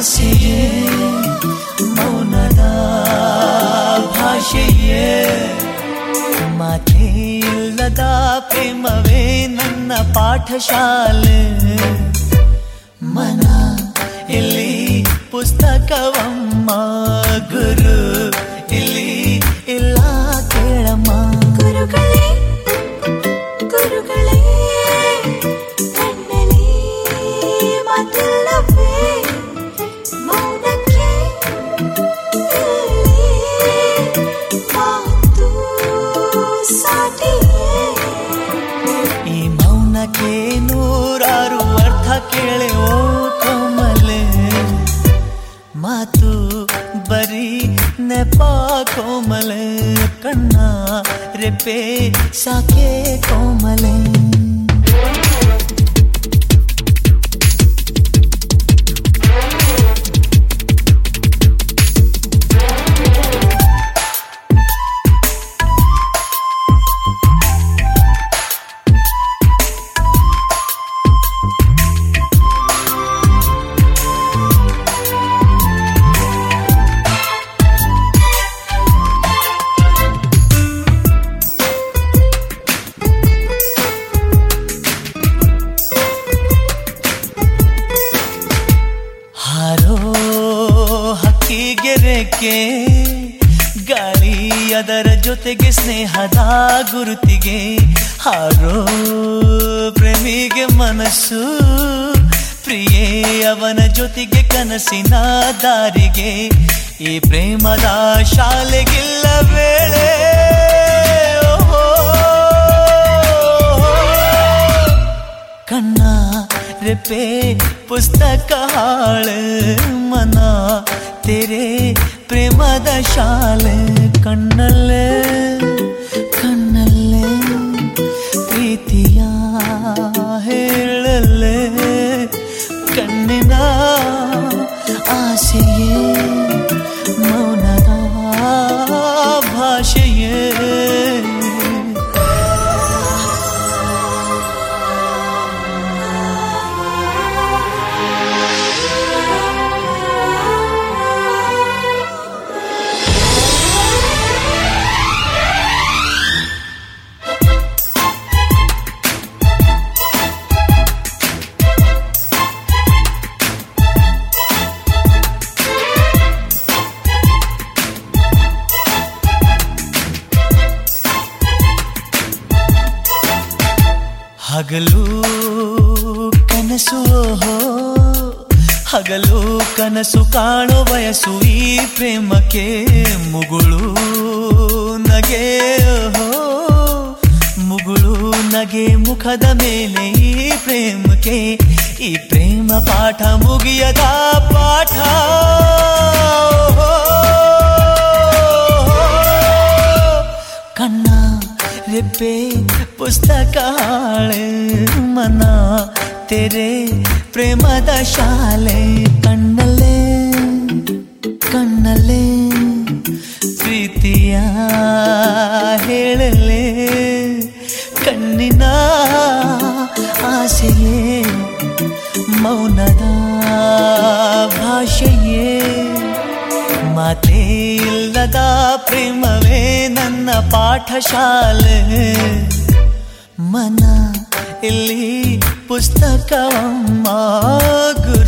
ಆಸೆಯೇ ಮೌನದ ಭಾಷೆಯೇ ಮಾತೇ ಇಲ್ಲದ ಪ್ರೇಮವೇ ನನ್ನ ಪಾಠಶಾಲೆ ಮನ ಇಲ್ಲಿ ಪುಸ್ತಕವಮ್ಮ ಗುರು ಇಲ್ಲಿ ಇಲ್ಲ ಕೇಳಮ್ಮ ಗುರುಗಳೇ ಗುರುಗಳೇ ಕಣ್ಣಲ್ಲಿ ಮಾತಿಲ್ಲವೇ ಮೌನಕ್ಕೆ ಇಲ್ಲಿ ಮಾತು ಸಾಟಿಯೇ ಈ ಮೌನಕ್ಕೆ ನೂರಾರು ಅರ್ಥ ಕೇಳೆ ಓ ಕೋಮಲೆ ಮಾತು ಬರೀ ನೆಪ ಕೋಮಲೆ ಕಣ್ಣ ರೆಪ್ಪೆ ಸಾಕೆ ಕೋಮಲೆ ಹಾರೋ ಹಕ್ಕಿಗೆ ರೆಕ್ಕೆ ಗಾಳಿ ಅದರ ಜೊತೆಗೆ ಸ್ನೇಹದ ಗುರುತಿಗೆ ಹಾರೋ ಪ್ರೇಮಿಗೆ ಮನಸ್ಸು ಪ್ರಿಯೇ ಅವನ ಜೊತೆಗೆ ಕನಸಿನ ದಾರಿಗೆ ಈ ಪ್ರೇಮದ ಶಾಲೆಗಿಲ್ಲ ವೇಳೆ ಕಣ್ಣ ರೆಪ್ಪೆ ಪುಸ್ತಕ ಹಾಳು ಮನ ತೆರೆ ಪ್ರೇಮದ ಶಾಲೆ ಕಣ್ಣಲ್ಲೇ ಕಣ್ಣಲ್ಲೇ ಪ್ರೀತಿಯ ಹೇಳಲ್ಲೇ ಕಣ್ಣಿನ ಆಸೆಯೇ ಮೌನದ ಭಾಷೆಯೇ ಹಗಲು ಕನಸು ಓಹೋ ಹಗಲು ಕನಸು ಕಾಣೋ ವಯಸ್ಸು ಈ ಪ್ರೇಮಕ್ಕೆ ಮುಗುಳು ನಗೆ ಓಹೋ ಮುಗುಳು ನಗೆ ಮುಖದ ಮೇಲೆ ಈ ಪ್ರೇಮಕ್ಕೆ ಈ ಪ್ರೇಮ ಪಾಠ ಮುಗಿಯದ ಪಾಠ ಕಣ್ಣ ರೆಪ್ಪೆ ಪುಸ್ತಕ ಹಾಳೆ ಮನ ತೆರೆ ಪ್ರೇಮದ ಶಾಲೆ ಕಣ್ಣಲ್ಲೇ ಕಣ್ಣಲ್ಲೇ ಪ್ರೀತಿಯ ಹೇಳಲೆ ಕಣ್ಣಿನ ಆಸೆಯೇ ಮೌನದ ಭಾಷೆಯೇ ಮಾತೇ ಇಲ್ಲದ ಪ್ರೇಮವೇ ನನ್ನ ಪಾಠಶಾಲೆ ಮನ ಇಲ್ಲಿ ಪುಸ್ತಕವಮ್ಮ ಗುರು